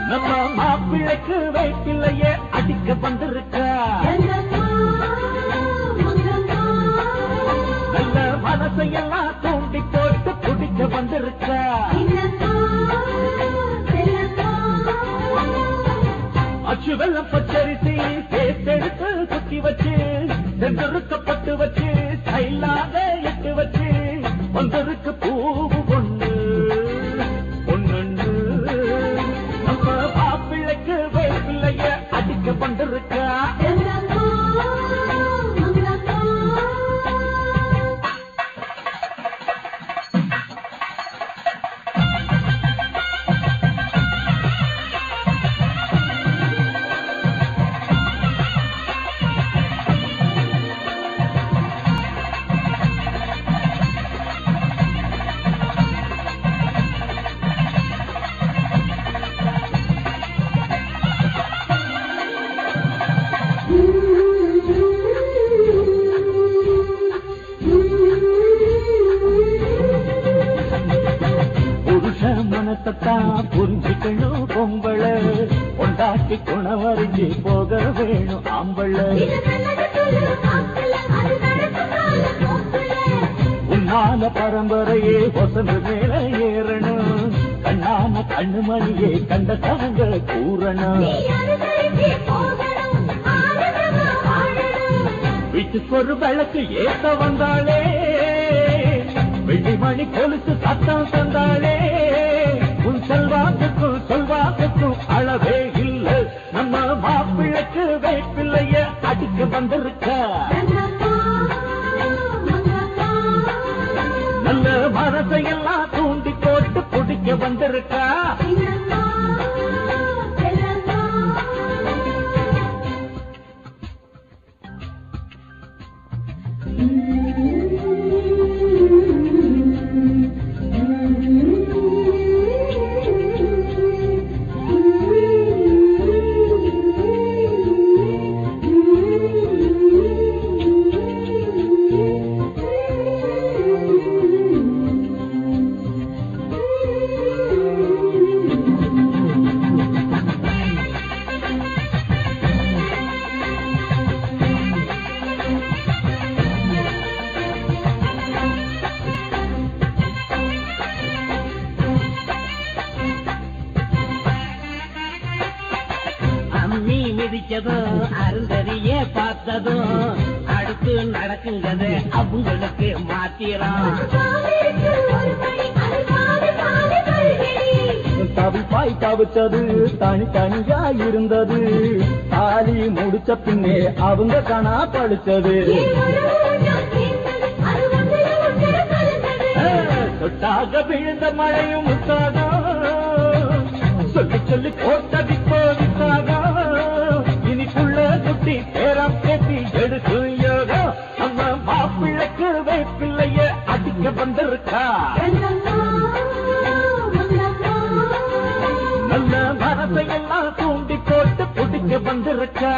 நம்ம மாப்பிள்ளைக்கு வைப்பிள்ளைய அடிக்க வந்திருக்கா நல்ல மனசையெல்லாம் தூண்டி போட்டு பிடிக்க வந்திருக்கா அச்சு வெள்ளம் பச்சரிசி சேர்த்தெடுத்து குத்தி வச்சு சென்றறுக்கப்பட்டு வச்சு கையிலாக எட்டு வச்சு வந்தருக்கு பூவு பொண்ணு பொண்ணு நம்ம மாப்பிள்ளைக்கு வேப்பிள்ளைய அடிக்க வந்திருக்கா புருஷ மனசத்தான் புரிஞ்சுக்கணும் பொம்பள கொண்டாட்டி குணவறிஞ்சு போக வேணும் ஆம்பள உன்னால பரம்பரையே வசந்த மேல ஏறணும் கண்ணான கண்ணுமணியே கண்ட தவங்க கூறணும் வீட்டுக்கு ஒரு விளக்கு ஏத்த வந்தாளே வெள்ளிமணி கொலுசு சத்தம் தந்தாளே உன் செல்வாக்குக்கும் சொல்வாக்குக்கும் அளவே இல்ல நம்ம மாப்பிள்ளைக்கு வேப்பிள்ளைய அடிக்க வந்திருக்க நல்ல மனசையெல்லாம் தூண்டி போட்டு பிடிக்க வந்திருக்கா அம்மி மிதிச்சதும் அருந்தறிய பார்த்ததும் அடுத்து நடக்குங்கது அவங்களுக்கு மாத்திரம் தவிப்பாய் தவிச்சது தனி தனியா இருந்தது தாலி முடிச்ச பின்னே அவங்க கணா படிச்சது தொட்டாக விழுந்த மழையும் முத்தாகம் சொல்லி சொல்லி போட்டதி போவித்தாகம் இனிக்குள்ள குட்டி பேரம் பேசி எடுக்கும் யோகம் நம்ம மாப்பிள்ளைக்கு வேப்பிள்ளைய அடிக்க வந்திருக்கா நல்ல மனசையெல்லாம் தூண்டி போட்டு பிடிக்க வந்திருக்கா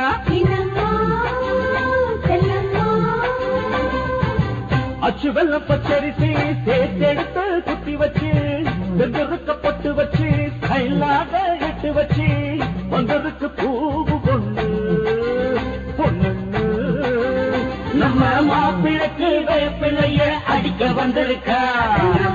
அச்சு வெள்ள பச்சரிசி சேர்த்தெடுத்து குத்தி வச்சு சென்றிருக்கப்பட்டு வச்சு கையிலாக எட்டு வச்சு வந்ததுக்கு பூவு பொண்ணு பொண்ணு நம்ம மாப்பிளைக்கு வேப்பிள்ளைய அடிக்க வந்திருக்கா